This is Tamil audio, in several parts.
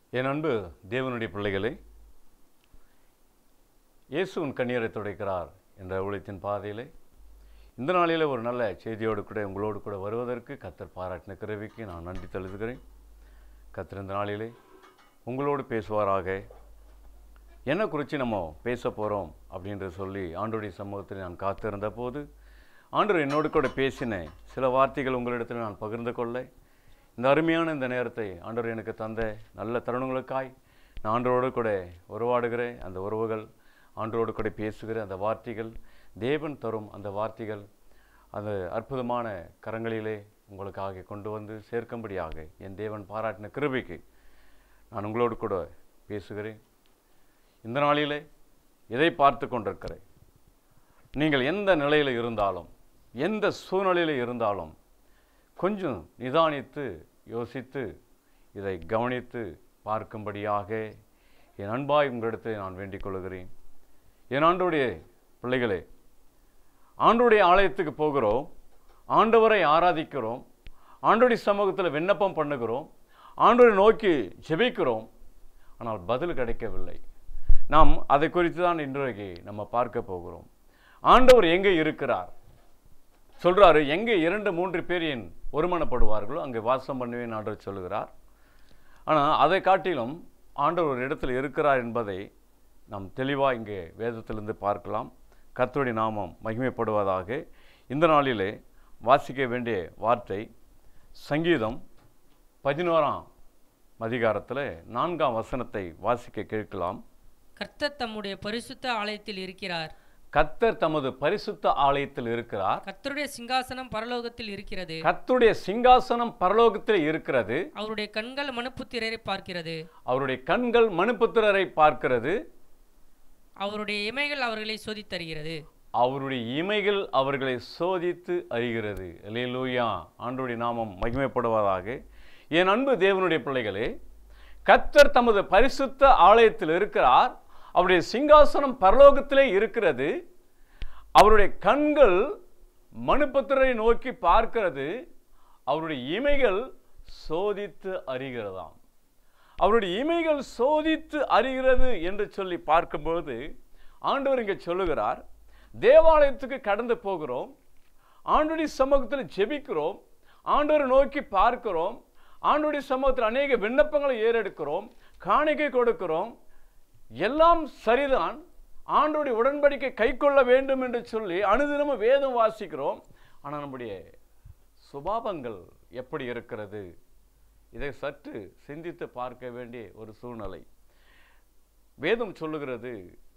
என் அன்பு தேவனுடைய பிள்ளைகளே இயேசு உன் கண்ணீரை துடைக்கிறார் என்ற ஊழியத்தின் பாதையிலே இந்த நாளிலே ஒரு நல்ல செய்தியோடு கூட உங்களோடு கூட வருவதற்கு கத்தர் பாராட்டின கிருவிக்கு நான் நன்றி தழுதுகிறேன் கத்தர் இந்த நாளிலே உங்களோடு பேசுவாராக என்ன குறித்து நம்ம பேச போகிறோம் அப்படின்ற சொல்லி ஆண்டோடைய சமூகத்தில் நான் காத்திருந்த போது ஆண்டவர் என்னோடு கூட பேசின சில வார்த்தைகள் உங்களிடத்தில் நான் பகிர்ந்து கொள்ள இந்த அருமையான இந்த நேரத்தை ஆண்டவர் எனக்கு தந்த நல்ல தருணங்களுக்காய் நான் ஆண்டவரோடு கூட உறவாடுகிறேன் அந்த உறவுகள் ஆண்டவரோடு கூட பேசுகிற அந்த வார்த்தைகள் தேவன் தரும் அந்த வார்த்தைகள் அந்த அற்புதமான கரங்களிலே உங்களுக்காக கொண்டு வந்து சேர்க்கும்படியாக என் தேவன் பாராட்டின கிருபைக்கு நான் உங்களோடு கூட பேசுகிறேன் இந்த நாளிலே எதை பார்த்து கொண்டிருக்கிறேன் நீங்கள் எந்த நிலையில் இருந்தாலும் எந்த சூழ்நிலையில் இருந்தாலும் கொஞ்சம் நிதானித்து யோசித்து இதை கவனித்து பார்க்கும்படியாக என் அன்பாய் உங்களிடத்தில் நான் வேண்டிக் கொள்கிறேன் என் ஆண்டோடைய பிள்ளைகளே ஆண்டோடைய ஆலயத்துக்கு போகிறோம் ஆண்டவரை ஆராதிக்கிறோம் ஆண்டோடைய சமூகத்தில் விண்ணப்பம் பண்ணுகிறோம் ஆண்டவரை நோக்கி ஜெபிக்கிறோம் ஆனால் பதில் கிடைக்கவில்லை நாம் அதை குறித்து தான் இன்றைக்கு நம்ம பார்க்க போகிறோம் ஆண்டவர் எங்கே இருக்கிறார் சொல்றாரு எங்கே இரண்டு மூன்று பேர் என் ஒருமனப்படுவார்களோ அங்கே வாசம் பண்ணுவேன் ஆண்டவர் சொல்லுகிறார் ஆனால் அதை காட்டிலும் ஆண்டவர் ஒரு இடத்தில் இருக்கிறார் என்பதை நாம் தெளிவாக இங்கே வேதத்திலிருந்து பார்க்கலாம் கர்த்தருடைய நாமம் மகிமைப்படுவதாக இந்த நாளிலே வாசிக்க வேண்டிய வார்த்தை சங்கீதம் பதினோராம் அதிகாரத்தில் நான்காம் வசனத்தை வாசிக்க கேட்கலாம் கர்த்தர் தம்முடைய பரிசுத்த ஆலயத்தில் இருக்கிறார் கர்த்தர் தமது பரிசுத்த ஆலயத்தில் இருக்கிறார் கர்த்தருடைய சிங்காசனம் பரலோகத்தில் இருக்கிறது கர்த்தருடைய சிங்காசனம் பரலோகத்தில் இருக்கிறது அவருடைய கண்கள் மனுப்புத்திரரை பார்க்கிறது அவருடைய கண்கள் மனுபுத்திரரை பார்க்கிறது அவருடைய இமைகள் அவர்களை சோதித்தருகிறது அவருடைய இமைகள் அவர்களை சோதித்து அறிகிறது அல்லேலூயா ஆண்டவருடைய நாமம் மகிமைப்படுவதாக என் அன்பு தேவனுடைய பிள்ளைகளே கர்த்தர் தமது பரிசுத்த ஆலயத்தில் இருக்கிறார் அவருடைய சிங்காசனம் பரலோகத்திலே இருக்கிறது அவருடைய கண்கள் மனுபத்திரரை நோக்கி பார்க்கிறது அவருடைய இமைகள் சோதித்து அறிகிறதாம் அவருடைய இமைகள் சோதித்து அறிகிறது என்று சொல்லி பார்க்கும்போது ஆண்டவர் இங்கே சொல்லுகிறார் தேவாலயத்துக்கு கடந்து போகிறோம் ஆண்டுடைய சமூகத்தில் ஜெபிக்கிறோம் ஆண்டவரை நோக்கி பார்க்கிறோம் ஆண்டுடைய சமூகத்தில் அநேக விண்ணப்பங்களை ஏறெடுக்கிறோம் காணிக்கை கொடுக்கிறோம் எல்லாம் சரிதான் ஆண்டோடைய உடன்படிக்கை கை கொள்ள வேண்டும் என்று சொல்லி அனுதினமும் வேதம் வாசிக்கிறோம் ஆனால் நம்முடைய சுபாவங்கள் எப்படி இருக்கிறது இதை சற்று சிந்தித்து பார்க்க வேண்டிய ஒரு சூழ்நிலை வேதம் சொல்லுகிறது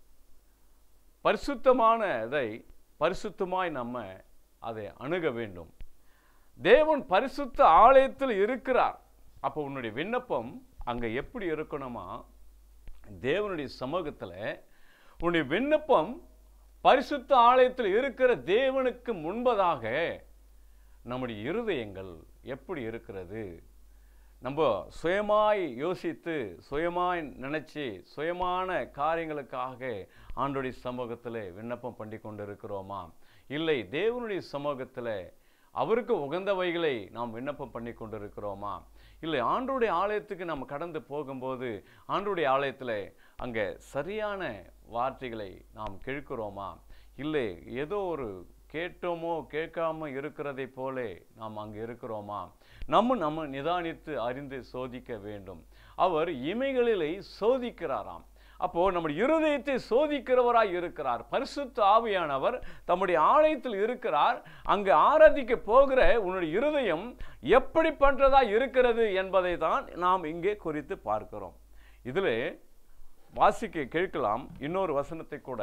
பரிசுத்தமான இதை பரிசுத்தமாய் நம்ம அதை அணுக வேண்டும் தேவன் பரிசுத்த ஆலயத்தில் இருக்கிறார் அப்போ உன்னுடைய விண்ணப்பம் அங்கே எப்படி இருக்கணுமா தேவனுடைய சமூகத்தில் உன்னுடைய விண்ணப்பம் பரிசுத்த ஆலயத்தில் இருக்கிற தேவனுக்கு முன்பதாக நம்முடைய இருதயங்கள் எப்படி இருக்கிறது நம்ம சுயமாய் யோசித்து சுயமாய் நினைச்சு சுயமான காரியங்களுக்காக ஆண்டோடைய சமூகத்தில் விண்ணப்பம் பண்ணி கொண்டு இருக்கிறோமா இல்லை தேவனுடைய சமூகத்தில் அவருக்கு உகந்தவைகளை நாம் விண்ணப்பம் பண்ணி கொண்டு இருக்கிறோமா இல்லை ஆண்டோடைய ஆலயத்துக்கு நம்ம கடந்து போகும்போது ஆண்டோடைய ஆலயத்தில் அங்கே சரியான வார்த்தைகளை நாம் கேட்கிறோமா இல்லை ஏதோ ஒரு கேட்டோமோ கேட்காம இருக்கிறதை போலே நாம் அங்கே இருக்கிறோமா நம்ம நம்ம நிதானித்து அறிந்து சோதிக்க வேண்டும் அவர் இமைகளிலே சோதிக்கிறாராம் அப்போ நம்முடைய இருதயத்தை சோதிக்கிறவராய் இருக்கிறார் பரிசுத்த ஆவியானவர் தம்முடைய ஆலயத்தில் இருக்கிறார் அங்கு ஆராதிக்க போகிற உன்னுடைய இருதயம் எப்படிப்பட்டதா இருக்கிறது என்பதை தான் நாம் இங்கே குறித்து பார்க்கிறோம் இதில் வாசிக்க கேட்கலாம் இன்னொரு வசனத்தை கூட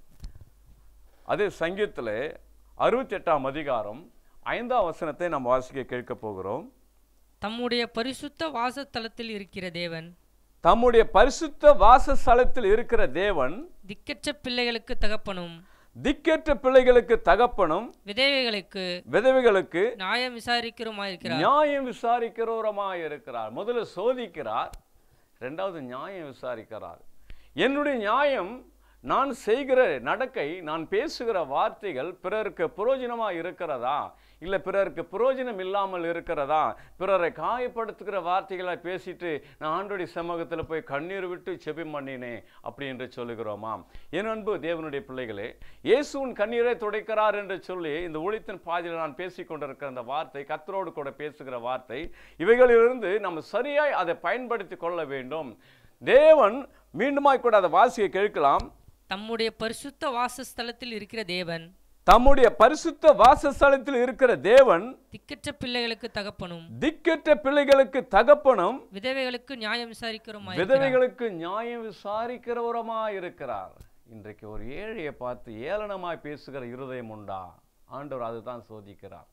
அதே சங்கீதத்தில் அறுபத்தி எட்டாம் அதிகாரம் ஐந்தாம் வசனத்தை நாம் வாசிக்க கேட்க போகிறோம் தம்முடைய பரிசுத்த வாசத்தலத்தில் இருக்கிற தேவன் தம்முடைய பரிசுத்த வாசஸ்தலத்தில் இருக்கிற தேவன் திக்கற்ற பிள்ளைகளுக்கு தகப்பனும் திக்கற்ற பிள்ளைகளுக்கு தகப்பனும் விதவைகளுக்கு விதவைகளுக்கு நியாயம் விசாரிக்கிறோமாயிருக்கிறார் நியாயம் விசாரிக்கிறவரமாய் இருக்கிறார் முதல்ல சோதிக்கிறார் ரெண்டாவது நியாயம் விசாரிக்கிறார் என்னுடைய நியாயம் நான் செய்கிற நடக்கை நான் பேசுகிற வார்த்தைகள் பிறருக்கு பிரயோஜனமாக இருக்கிறதா இல்லை பிறருக்கு பிரயோஜனம் இல்லாமல் இருக்கிறதா பிறரை காயப்படுத்துகிற வார்த்தைகளை பேசிட்டு நான் ஆண்டோடைய சமூகத்தில் போய் கண்ணீர் விட்டு செபம் பண்ணினேன் அப்படி என்று சொல்லுகிறோமா என் அன்பு தேவனுடைய பிள்ளைகளே இயேசுவின் கண்ணீரை துடைக்கிறார் என்று சொல்லி இந்த ஊழியத்தின் பாதையில் நான் பேசிக் கொண்டிருக்கிற அந்த வார்த்தை கத்தரோடு கூட பேசுகிற வார்த்தை இவைகளிலிருந்து நம்ம சரியாய் அதை பயன்படுத்தி கொள்ள வேண்டும் தேவன் மீண்டுமாய் கூட அதை வாசியை கேட்கலாம் தம்முடைய பரிசுத்த வாசஸ்தலத்தில் இருக்கிற தேவன் தம்முடைய பரிசுத்த வாசஸ்தலத்தில் இருக்கிற தேவன் திக்கற்ற பிள்ளைகளுக்கு தகப்பனும் திக்கற்ற பிள்ளைகளுக்கு தகப்பனும் விதவைகளுக்கு நியாயம் விசாரிக்கிறோம் விதவைகளுக்கு நியாயம் விசாரிக்கிறவரமாய் இருக்கிறார் இன்றைக்கு ஒரு ஏழையை பார்த்து ஏளனமாய் பேசுகிற இருதயம் உண்டா ஆண்டவர் அதுதான் சோதிக்கிறார்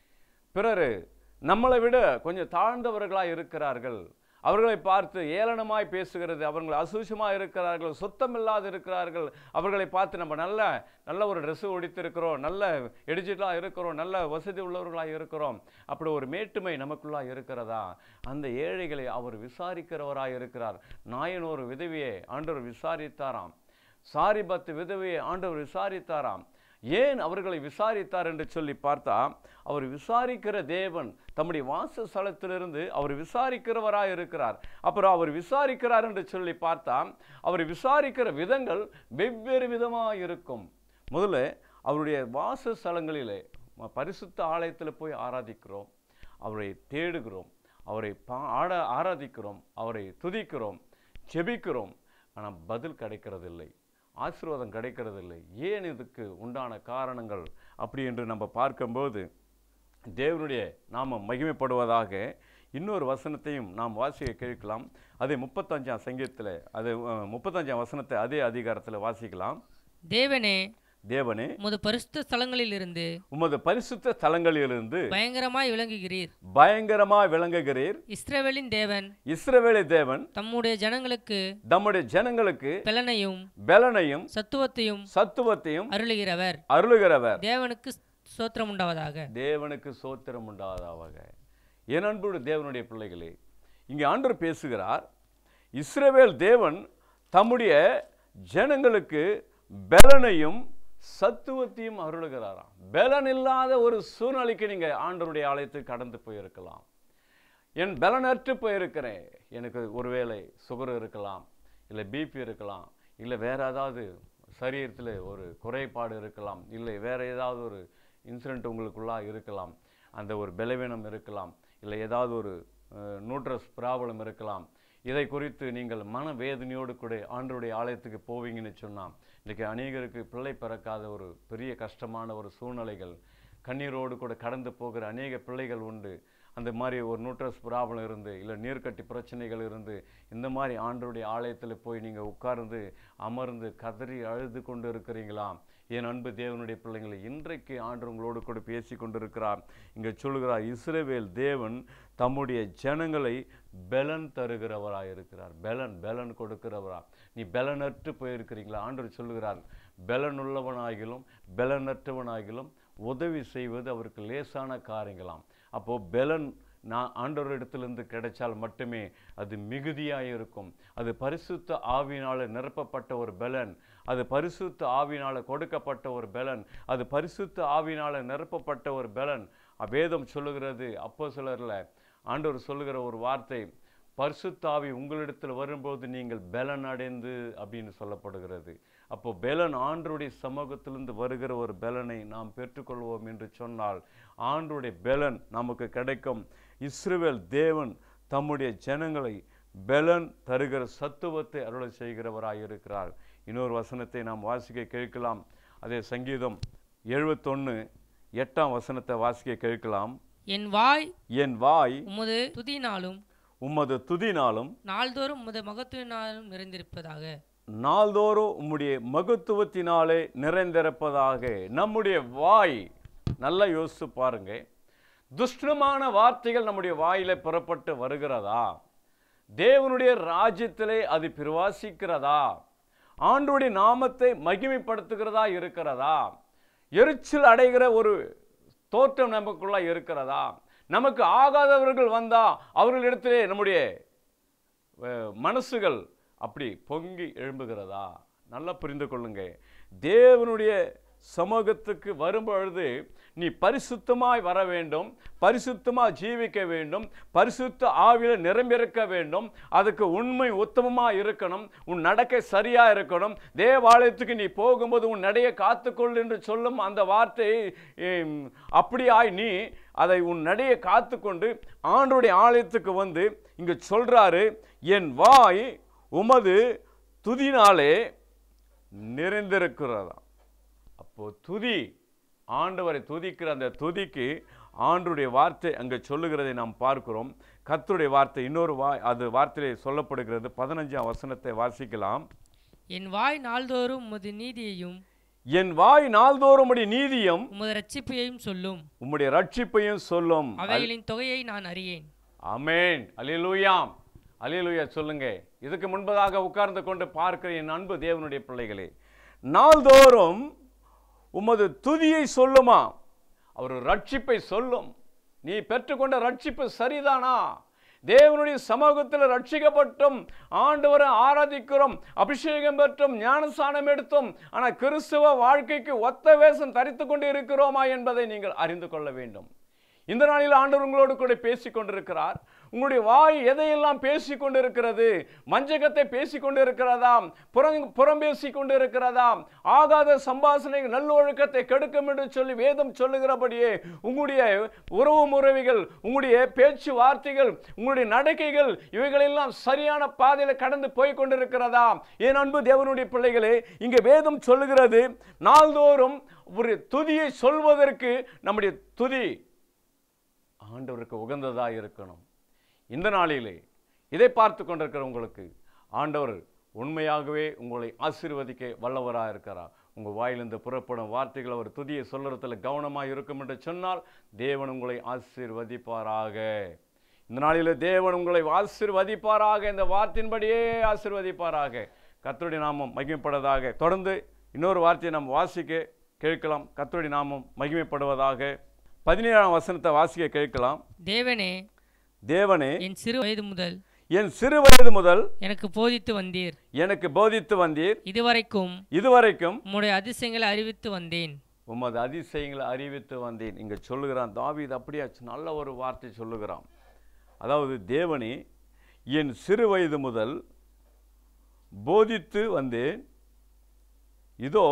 பிறரு நம்மளை விட கொஞ்சம் தாழ்ந்தவர்களாய் இருக்கிறார்கள் அவர்களை பார்த்து ஏளனமாய் பேசுகிறது அவர்கள் அசூசமாக இருக்கிறார்கள் சுத்தமில்லாது இருக்கிறார்கள் அவர்களை பார்த்து நம்ம நல்ல நல்ல ஒரு ட்ரெஸ்ஸு உடித்திருக்கிறோம் நல்ல எடிஜிட்டலாக இருக்கிறோம் நல்ல வசதி உள்ளவர்களாக இருக்கிறோம் அப்படி ஒரு மேட்டுமை நமக்குள்ளாக இருக்கிறதா அந்த ஏழைகளை அவர் விசாரிக்கிறவராய் இருக்கிறார் நாயன் ஒரு விதவியை ஆண்டவர் விசாரித்தாராம் சாரிபத்து விதவையை ஆண்டவர் விசாரித்தாராம் ஏன் அவர்களை விசாரித்தார் என்று சொல்லி பார்த்தா அவர் விசாரிக்கிற தேவன் தம்முடைய வாசஸ்தலத்திலிருந்து அவர் விசாரிக்கிறவராய் இருக்கிறார் அப்புறம் அவர் விசாரிக்கிறார் என்று சொல்லி பார்த்தா அவர் விசாரிக்கிற விதங்கள் வெவ்வேறு விதமாக இருக்கும் முதல்ல அவருடைய வாசஸ்தலங்களிலே ம- பரிசுத்த ஆலயத்தில் போய் ஆராதிக்கிறோம் அவரை தேடுகிறோம் அவரை பா ஆட ஆராதிக்கிறோம் அவரை துதிக்கிறோம் ஜெபிக்கிறோம் ஆனால் பதில் கிடைக்கிறதில்லை ஆசீர்வாதம் கிடைக்கிறதில்லை ஏன் இதுக்கு உண்டான காரணங்கள் அப்படி என்று நம்ம பார்க்கும்போது தேவனுடைய நாமம் மகிமைப்படுவதாக இன்னொரு வசனத்தையும் நாம் வாசிக்க கேட்கலாம் அதே முப்பத்தஞ்சாம் சங்கீதத்தில் அது அஹ், முப்பத்தஞ்சாம் வசனத்தை அதே அதிகாரத்தில் வாசிக்கலாம் தேவனே தேவனே உமது பரிசுத்த ஸ்தலங்களில் இருந்து உமது பரிசுத்த ஸ்தலங்களிலிருந்து பயங்கரமாய் விளங்குகிறீர் பயங்கரமாய் விளங்குகிறீர் இஸ்ரவேலின் தேவன் இஸ்ரவேலை தேவன் தம்முடைய ஜனங்களுக்கு தம்முடைய ஜனங்களுக்கு பெலனையும் பலனையும் சத்துவத்தையும் சத்துவத்தையும் அருளுகிறவர் அருளுகிறவர் தேவனுக்கு சோத்திரம் உண்டாவதாக தேவனுக்கு சோத்திரம் உண்டாவதாக என் அன்புடைய தேவனுடைய பிள்ளைகளே இங்கே ஆண்டவர் பேசுகிறார் இஸ்ரவேல் தேவன் தம்முடைய ஜனங்களுக்கு பலனையும் சத்துவத்தையும் அருளுகிறாராம் பலன் இல்லாத ஒரு சூழ்நிலைக்கு நீங்கள் ஆண்டவருடைய ஆலயத்துக்கு கடந்து போயிருக்கலாம் என் பலனற்று போயிருக்கிறேன் எனக்கு ஒருவேளை சுகர் இருக்கலாம் இல்லை பிபி இருக்கலாம் இல்லை வேற ஏதாவது சரீரத்தில் ஒரு குறைபாடு இருக்கலாம் இல்லை வேற ஏதாவது ஒரு இன்சிடென்ட் உங்களுக்குள்ளா இருக்கலாம் அந்த ஒரு பலவீனம் இருக்கலாம் இல்லை ஏதாவது ஒரு நியூட்ரஸ் ப்ராப்ளம் இருக்கலாம் இதை குறித்து நீங்கள் மன வேதனையோடு கூட ஆண்டவருடைய ஆலயத்துக்கு போவீங்கன்னு சொன்னால் இன்றைக்கி அநேகருக்கு பிள்ளை பிறக்காத ஒரு பெரிய கஷ்டமான ஒரு சூழ்நிலைகள் கண்ணீரோடு கூட கடந்து போகிற அநேக பிள்ளைகள் உண்டு அந்த மாதிரி ஒரு நியூட்ரஸ் ப்ராப்ளம் இருந்து இல்லை நீர்க்கட்டி பிரச்சனைகள் இருந்து இந்த மாதிரி ஆண்டவருடைய ஆலயத்தில் போய் நீங்கள் உட்கார்ந்து அமர்ந்து கதறி அழுது கொண்டு இருக்கிறீங்களா என் அன்பு தேவனுடைய பிள்ளைங்களை இன்றைக்கு ஆண்டு உங்களோடு கூட பேசி கொண்டிருக்கிறார் இங்கே சொல்லுகிறார் இஸ்ரவேல் தேவன் தம்முடைய ஜனங்களை பெலன் தருகிறவராக இருக்கிறார் பெலன் பெலன் கொடுக்கிறவரா நீ பெலனற்று போயிருக்கிறீங்களா ஆண்டவர் சொல்லுகிறார் பெலன் உள்ளவனாகிலும் பெலனற்றவனாகிலும் உதவி செய்வது அவருக்கு லேசான காரியங்களாம் அப்போது பெலன் நான் ஆண்டவரிடத்திலிருந்து கிடைச்சால் மட்டுமே அது மிகுதியாக இருக்கும் அது பரிசுத்த ஆவியினால் நிரப்பப்பட்ட ஒரு பெலன் அது பரிசுத்த ஆவியினால் கொடுக்கப்பட்ட ஒரு பெலன் அது பரிசுத்த ஆவியினால் நிரப்பப்பட்ட ஒரு பெலன் வேதம் சொல்லுகிறது அப்போ சிலரில் ஆண்டவர் சொல்லுகிற ஒரு வார்த்தை பரிசுத்தாவி உங்களிடத்தில் வரும்போது நீங்கள் பெலன் அடைந்து அப்படின்னு சொல்லப்படுகிறது அப்போ பெலன் ஆண்டருடைய சமூகத்திலிருந்து வருகிற ஒரு பெலனை நாம் பெற்றுக்கொள்வோம் என்று சொன்னால் ஆண்டருடைய பெலன் நமக்கு கிடைக்கும் இஸ்ரவேல் தேவன் தம்முடைய ஜனங்களை பெலன் தருகிற சத்துவத்தை அருளை செய்கிறவராய் இருக்கிறார் இன்னொரு வசனத்தை நாம் வாசிக்க கேட்கலாம் அதே சங்கீதம் எழுபத்தொன்று எட்டாம் வசனத்தை வாசிக்க கேட்கலாம் என் வாய் என் வாய் உமது துதினாலும் உமது துதினாலும் நாள்தோறும் உமது மகத்துவினாலும் நிறைந்திருப்பதாக நாள்தோறும் உம்முடைய மகத்துவத்தினாலே நிறைந்திருப்பதாக நம்முடைய வாய் நல்லா யோசித்து பாருங்க துஷ்டமான வார்த்தைகள் நம்முடைய வாயில புறப்பட்டு வருகிறதா தேவனுடைய ராஜ்யத்திலே அது பிரவாசிக்கிறதா ஆண்டுடைய நாமத்தை மகிமைப்படுத்துகிறதா இருக்கிறதா எரிச்சல் அடைகிற ஒரு தோற்றம் நமக்குள்ள இருக்கிறதா நமக்கு ஆகாதவர்கள் வந்தா அவர்களிடத்திலே நம்முடைய அஹ், மனசுகள் அப்படி பொங்கி எழும்புகிறதா நல்லா புரிந்து கொள்ளுங்க தேவனுடைய சமூகத்துக்கு வரும்பொழுது நீ பரிசுத்தமாய் வர வேண்டும் பரிசுத்தமாக ஜீவிக்க வேண்டும் பரிசுத்த ஆவியில் நிரம்பியிருக்க வேண்டும் அதுக்கு உண்மை உத்தமமாக இருக்கணும் உன் நடக்கை சரியாக இருக்கணும் தேவாலயத்துக்கு நீ போகும்போது உன் நடையை காத்துக்கொள் என்று சொல்லும் அந்த வார்த்தை ஹம், அப்படியாய் நீ அதை உன் நடையை காத்துக்கொண்டு ஆண்டுடைய ஆலயத்துக்கு வந்து இங்கே சொல்றாரு என் வாய் உமது துதினாலே நிறைந்திருக்கிறதா அப்போ துதி ஆண்டவரை துதிக்கிற அந்த துதிக்கு ஆண்டுடைய வார்த்தை அங்கே சொல்லுகிறதை நாம் பார்க்கிறோம் கர்த்தருடைய வார்த்தை இன்னொரு வா அது வார்த்தையிலே சொல்லப்படுகிறது பதினஞ்சாம் வசனத்தை வாசிக்கலாம் என் வாய் நாள்தோறும் உமது நீதியையும் என் வாய் நாள்தோறும் உம்முடைய நீதியும் உமது ரட்சிப்பையும் சொல்லும் உம்முடைய ரட்சிப்பையும் சொல்லும் அவைகளின் தொகையை நான் அறியேன் அமேன் அலிலூயாம் அலிலூயா சொல்லுங்க இதுக்கு முன்பதாக உட்கார்ந்து கொண்டு பார்க்கிற என் அன்பு தேவனுடைய பிள்ளைகளே நாள்தோறும் உமது துதியை சொல்லுமா அவர் ரட்சிப்பை சொல்லும் நீ பெற்றுக்கொண்ட ரட்சிப்பு சரிதானா தேவனுடைய சமூகத்தில் ரட்சிக்கப்பட்டும் ஆண்டவரை ஆராதிக்கிறோம் அபிஷேகம் பெற்றும் ஞானஸ்தானம் எடுத்தும் ஆனால் கிறிஸ்துவ வாழ்க்கைக்கு ஒத்த வேஷம் தரித்து கொண்டு இருக்கிறோமா என்பதை நீங்கள் அறிந்து கொள்ள வேண்டும் இந்த நாளில் ஆண்டவர் உங்களோடு கூட பேசிக் கொண்டிருக்கிறார் உங்களுடைய வாய் எதையெல்லாம் பேசிக் கொண்டிருக்கிறது மஞ்சகத்தை பேசிக் கொண்டிருக்கிறதாம் புறம் புறம் பேசிக் கொண்டிருக்கிறதாம் ஆகாத சம்பாசனை நல்லொழுக்கத்தை கெடுக்கும் என்று சொல்லி வேதம் சொல்லுகிறபடியே உங்களுடைய உறவு முறைகள் உங்களுடைய பேச்சு வார்த்தைகள் உங்களுடைய நடக்கைகள் இவைகளெல்லாம் சரியான பாதையில் கடந்து போய் கொண்டிருக்கிறதாம் என் அன்பு தேவனுடைய பிள்ளைகளே இங்கே வேதம் சொல்லுகிறது நாள்தோறும் ஒரு துதியை சொல்வதற்கு நம்முடைய துதி ஆண்டவருக்கு உகந்ததாக இருக்கணும் இந்த நாளிலே இதை பார்த்து கொண்டிருக்கிற உங்களுக்கு ஆண்டவர் உண்மையாகவே உங்களை ஆசீர்வதிக்க வல்லவராக இருக்கிறார் உங்கள் வாயிலிருந்து புறப்படும் வார்த்தைகள் அவர் துதியை சொல்லுறதுல கவனமாக இருக்கும் என்று சொன்னால் தேவன் உங்களை ஆசீர்வதிப்பாராக இந்த நாளிலே தேவன் உங்களை ஆசீர்வதிப்பாராக இந்த வார்த்தையின்படியே ஆசீர்வதிப்பாராக கர்த்தருடைய நாமம் மகிமைப்படதாக தொடர்ந்து இன்னொரு வார்த்தையை நாம் வாசிக்க கேட்கலாம் கர்த்தருடைய நாமம் மகிமைப்படுவதாக பதினேழாம் வசனத்தை வாசிக்க கேட்கலாம் தேவனே தேவனே என் சிறு வயது முதல் என் சிறு வயது முதல் எனக்கு போதித்து வந்தீர் எனக்கு போதித்து வந்தீர் இதுவரைக்கும் இதுவரைக்கும் உம்முடைய அதிசயங்களை அறிவித்து வந்தேன் உமது அதிசயங்களை அறிவித்து வந்தேன் இங்கே சொல்லுகிறான் தாவீது அப்படியாச்சு நல்ல ஒரு வார்த்தை சொல்லுகிறான் அதாவது தேவனே என் சிறு வயது முதல் போதித்து வந்தேன் இதோ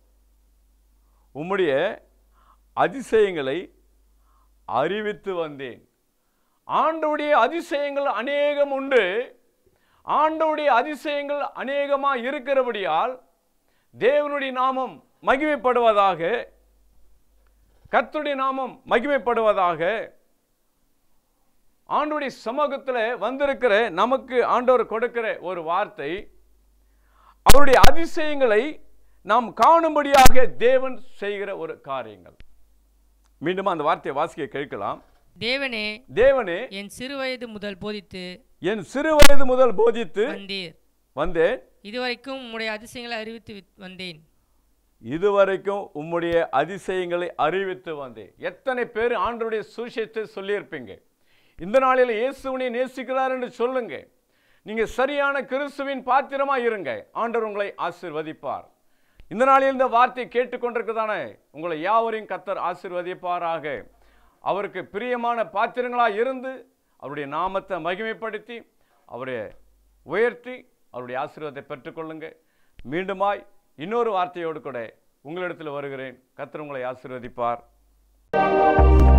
உம்முடைய அதிசயங்களை அறிவித்து வந்தேன் ஆண்டவுடைய அதிசயங்கள் அநேகம் உண்டு ஆண்டவுடைய அதிசயங்கள் அநேகமாக இருக்கிறபடியால் தேவனுடைய நாமம் மகிமைப்படுவதாக கர்த்தருடைய நாமம் மகிமைப்படுவதாக ஆண்டோடைய சமூகத்தில் வந்திருக்கிற நமக்கு ஆண்டவர் கொடுக்கிற ஒரு வார்த்தை அவருடைய அதிசயங்களை நாம் காணும்படியாக தேவன் செய்கிற ஒரு காரியங்கள் மீண்டும் அந்த வார்த்தையை வாசிக்க கேட்கலாம் தேவனே தேவனே என் சிறு வயது முதல் போதித்து என் சிறு வயது முதல் போதித்து வந்தீர் வந்தேன் இதுவரைக்கும் உம்முடைய அதிசயங்களை அறிவித்து வி- வந்தேன் இதுவரைக்கும் உம்முடைய அதிசயங்களை அறிவித்து வந்தேன் எத்தனை பேர் ஆண்டருடைய சுவிசேஷத்தை சொல்லியிருப்பீங்க இந்த நாளில் இயேசுவனை நேசிக்கிறார் என்று சொல்லுங்க நீங்க சரியான கிறிஸ்துவின் பாத்திரமா இருங்க ஆண்டவர் உங்களை ஆசீர்வதிப்பார் இந்த நாளில் இந்த வார்த்தையை கேட்டுக்கொண்டிருக்கிறதானே உங்களை யாவரையும் கத்தர் ஆசீர்வதிப்பாராக அவருக்கு பிரியமான பாத்திரங்களாக இருந்து அவருடைய நாமத்தை மகிமைப்படுத்தி அவரை உயர்த்தி அவருடைய ஆசீர்வாதத்தை பெற்றுக்கொள்ளுங்க மீண்டுமாய் இன்னொரு வார்த்தையோடு கூட உங்களிடத்தில் வருகிறேன் கத்தர் உங்களை ஆசீர்வதிப்பார்